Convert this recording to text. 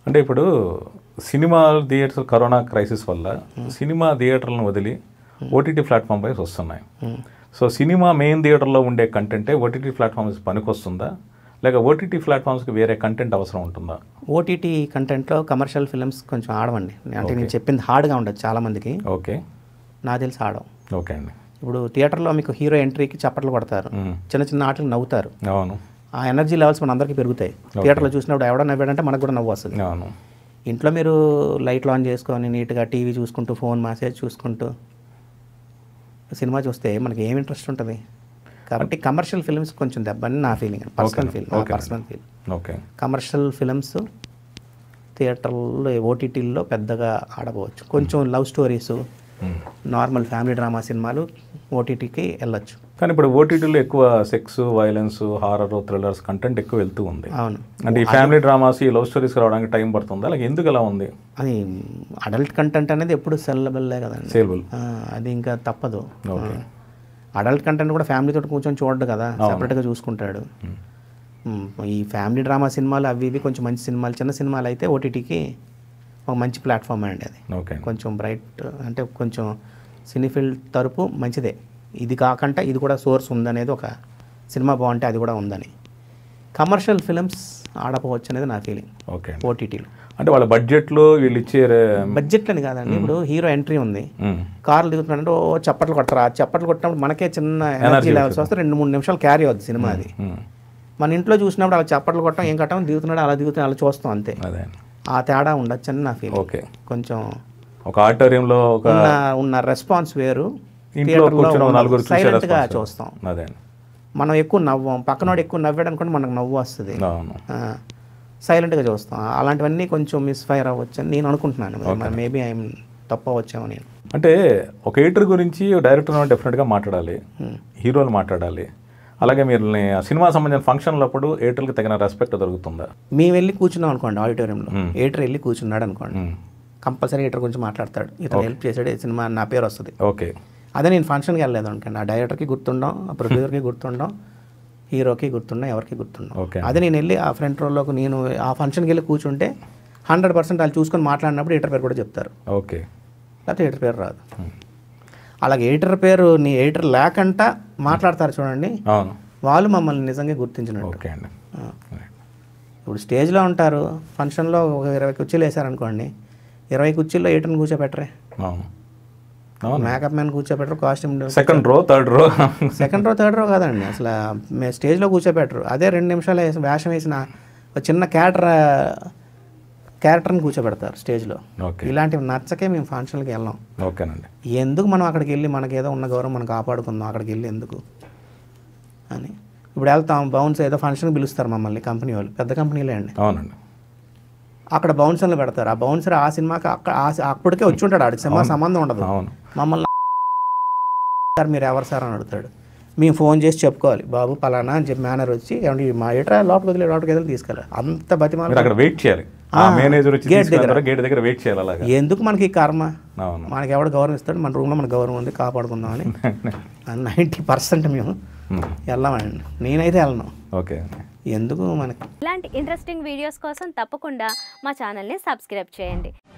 అంటే ఇప్పుడు cinema theatres corona crisis వల్ల సినిమా థియేటర్లను వదిలి ఓటీటీ ప్లాట్ఫామ్ పై వస్తున్నాయి సో సినిమా మెయిన్ థియేటర్లో ఉండే కంటెంటే ఓటీటీ ప్లాట్ఫామ్స్ పనికొస్తుందా లేక ఓటీటీ ప్లాట్ఫామ్స్కి వేరే కంటెంట్ అవసరం ఉంటుందా ఓటీటీ కంటెంట్లో కమర్షియల్ ఫిల్మ్స్ కొంచెం ఆడవండి అంటే నేను చెప్పింది హార్డ్గా ఉండదు చాలామందికి ఓకే నాకు తెలిసి ఆడవు ఓకే అండి ఇప్పుడు థియేటర్లో మీకు హీరో ఎంట్రీకి చప్పట్లు కొడతారు మ్మ్. చిన్న చిన్న ఆటలు నవ్వుతారు అవును ఆ ఎనర్జీ లెవెల్స్ మన అందరికీ పెరుగుతాయి థియేటర్లో చూసినప్పుడు ఎవడో నవ్వాడంటే మనకు కూడా నవ్వు వస్తుంది అవును ఇంట్లో మీరు లైట్లు ఆన్ చేసుకొని నీట్గా టీవీ చూసుకుంటూ ఫోన్ మెసేజ్ చూసుకుంటూ సినిమా చూస్తే మనకి ఏం ఇంట్రెస్ట్ ఉంటుంది కాబట్టి కమర్షియల్ ఫిల్మ్స్ కొంచెం దెబ్బని నా feeling personal feel okay. Personal feel okay commercial films థియేటర్లో ఓటీటీల్లో పెద్దగా ఆడపోవచ్చు కొంచెం లవ్ స్టోరీస్ మ్మ్. నార్మల్ ఫ్యామిలీ డ్రామా సినిమాలు ఓటీటీకి వెళ్ళొచ్చు కానీ ఇప్పుడు ఓటీటీలో ఎక్కువ sex violence horror thrillers content ఎక్కువ వెళ్తూ ఉంది అవును అంటే ఈ ఫ్యామిలీ డ్రామాస్ ఈ లవ్ స్టోరీస్ రావడానికి టైం పడుతుంది అలాగే ఎందుకు అలా ఉంది అది అడల్ట్ కంటెంట్ అనేది ఎప్పుడు సెల్లబుల్లే కదండి సేల్బుల్ ఆ, అది ఇంకా తప్పదు ఓకే అడల్ట్ కంటెంట్ కూడా ఫ్యామిలీతో కూర్చొని చూడడు కదా సపరేట్గా చూసుకుంటాడు మ్, ఈ ఫ్యామిలీ డ్రామా సినిమాలు అవి ఇవి కొంచెం మంచి సినిమాలు చిన్న సినిమాలు అయితే ఓటీటీకి ఒక మంచి ప్లాట్ఫామ్ అండి అది ఓకే కొంచెం బ్రైట్ అంటే కొంచెం సినీఫీల్డ్ తరపు మంచిదే ఇది కాకుండా ఇది కూడా సోర్స్ ఉందనేది ఒక సినిమా బాగుంటే అది కూడా ఉందని కమర్షియల్ ఫిలిమ్స్ ఆడపోవచ్చు అనేది నా ఫీలింగ్ ఓకే ఓటీటీలో అంటే వాళ్ళ బడ్జెట్లో వీళ్ళు ఇచ్చే బడ్జెట్లని కాదండి ఇప్పుడు హీరో ఎంట్రీ ఉంది మ్మ్. కార్లు దిగుతున్నాడంటే ఓ చప్పట్లు కొడతారు ఆ చప్పట్లు కొట్టినప్పుడు మనకే చిన్న ఎనర్జీ లెవెల్స్ వస్తే రెండు మూడు నిమిషాలు క్యారీ అవుద్ది సినిమా అది మ్మ్. మన ఇంట్లో చూసినప్పుడు అలా చప్పట్లు కొట్టడం ఏం కట్టడం దిగుతున్నాడు అలా దిగుతున్నాడు అలా చూస్తాం అంతే అదే ఆ తేడా ఉండొచ్చు అని నా ఫీల్ ఓకే కొంచెం ఒక ఆడిటోరియంలో ఒక ఉన్న ఉన్న రెస్పాన్స్ వేరు ఇంట్లో థియేటర్లో కూర్చొని ఒక ఉన్న నలుగురు చూసే silent గా response. చూస్తాం అదే మనం ఎక్కువ నవ్వం పక్కనోడు ఎక్కువ నవ్వాడు అనుకోండి మనకు నవ్వు వస్తుంది అవును సైలెంట్గా చూస్తాం అలాంటివన్నీ కొంచెం మిస్ఫైర్ అవ్వచ్చు అని నేను అనుకుంటున్నాను మేబీ ఐఎమ్ తప్పు అవ్వచ్చేమో నేను అంటే ఒక ఎడిటర్ గురించి డైరెక్టర్ డెఫినెట్గా మాట్లాడాలి హీరోలు మాట్లాడాలి అలాగే మీరు ఆ సినిమా సంబంధించిన ఫంక్షన్లప్పుడు ఎడిటర్కి తగిన రెస్పెక్ట్ దొరుకుతుందా మేము వెళ్ళి కూర్చున్నాం అనుకోండి ఆడిటోరియంలో Hmm. ఎయిటర్ వెళ్ళి కూర్చున్నాడు అనుకోండి మ్మ్. కంపల్సరీ ఎయిటర్ గురించి మాట్లాడతాడు ఇతను హెల్ప్ చేశాడు ఈ సినిమా నా పేరు వస్తుంది ఓకే అదే నేను ఫంక్షన్కి వెళ్ళలేదు అనుకోండి ఆ డైరెక్టర్కి గుర్తుండం ఆ ప్రొడ్యూసర్కి గుర్తుండం హీరోకి గుర్తుండం ఎవరికి గుర్తుండం ఓకే అదే నేను వెళ్ళి ఆ ఫ్రంట్ రోల్లోకి నేను ఆ ఫంక్షన్కి వెళ్ళి కూర్చుంటే హండ్రెడ్ పర్సెంట్ వాళ్ళు చూసుకొని మాట్లాడినప్పుడు ఎడిటర్ పేరు కూడా చెప్తారు ఓకే లేకపోతే ఎడిటర్ పేరు రాదు అలాగే ఎడిటర్ పేరు నీ ఎడిటర్ లేకంట మాట్లాడతారు చూడండి అవును వాళ్ళు మమ్మల్ని నిజంగా గుర్తించినట్టు ఓకే అండి ఆ. ఇప్పుడు స్టేజ్లో ఉంటారు ఫంక్షన్లో ఒక ఇరవై కుర్చీలు వేసారనుకోండి ఇరవై కుర్చీల్లో ఎయిటర్ని కూర్చోబెట్టరే అవును అవును మేకప్ మ్యాన్ కూర్చోబెట్టరు costume second row third row second row third row కాదండి అసలు మే స్టేజ్లో కూర్చోబెట్టరు అదే రెండు నిమిషాలు వేసి వేషం వేసిన ఒక చిన్న క్యారెక్టర్ క్యారెక్టర్ని కూర్చోబెడతారు స్టేజ్లో ఓకే ఇలాంటివి నచ్చకే మేము ఫంక్షన్కి వెళ్ళాం ఓకేనండి ఎందుకు మనం అక్కడికి వెళ్ళి మనకి ఏదో ఉన్న గౌరవం మనం కాపాడుకుందాం అక్కడికి వెళ్ళి ఎందుకు అని ఇప్పుడు వెళ్తాం బౌన్స్ ఏదో ఫంక్షన్కి పిలుస్తారు మమ్మల్ని కంపెనీ వాళ్ళు పెద్ద కంపెనీలే అండి అవునండి అక్కడ బౌన్సర్లు పెడతారు ఆ బౌన్సర్ ఆ సినిమాకి అక్కడ ఆ- అప్పటికే వచ్చి ఉంటాడు ఆడికి సినిమా సంబంధం ఉండదు అవును మమ్మల్ని సార్ మీరు ఎవరు సార్ అని అడుగుతాడు మేము ఫోన్ చేసి చెప్పుకోవాలి బాబు పలానా అని చెప్పి మేనేజర్ వచ్చి ఏమంటే మా ఎట్రా లోపలికి వదిలే లోపలికి వదిలి తీసుకెళ్ళాలి అంత బతిమాల మీరు అక్కడ వెయిట్ చేయాలి ఆ ఆ, మేనేజర్ వచ్చి gate దగ్గర. గేట్ దగ్గర వెయిట్ చేయాలి అలాగా ఎందుకు మనకి ఈ కర్మ అవును మనకి ఎవడు గౌరవం ఇస్తాడు మన రూమ్లో మనకు గౌరవం ఉంది కాపాడుకుందామని నైంటీ పర్సెంట్ మేము మ్మ్. వెళ్ళామండి నేనైతే వెళ్ళను ఓకే ఎందుకు మనకి ఇలాంటి ఇంట్రెస్టింగ్ వీడియోస్ కోసం తప్పకుండా మా ఛానల్ని సబ్స్క్రైబ్ చేయండి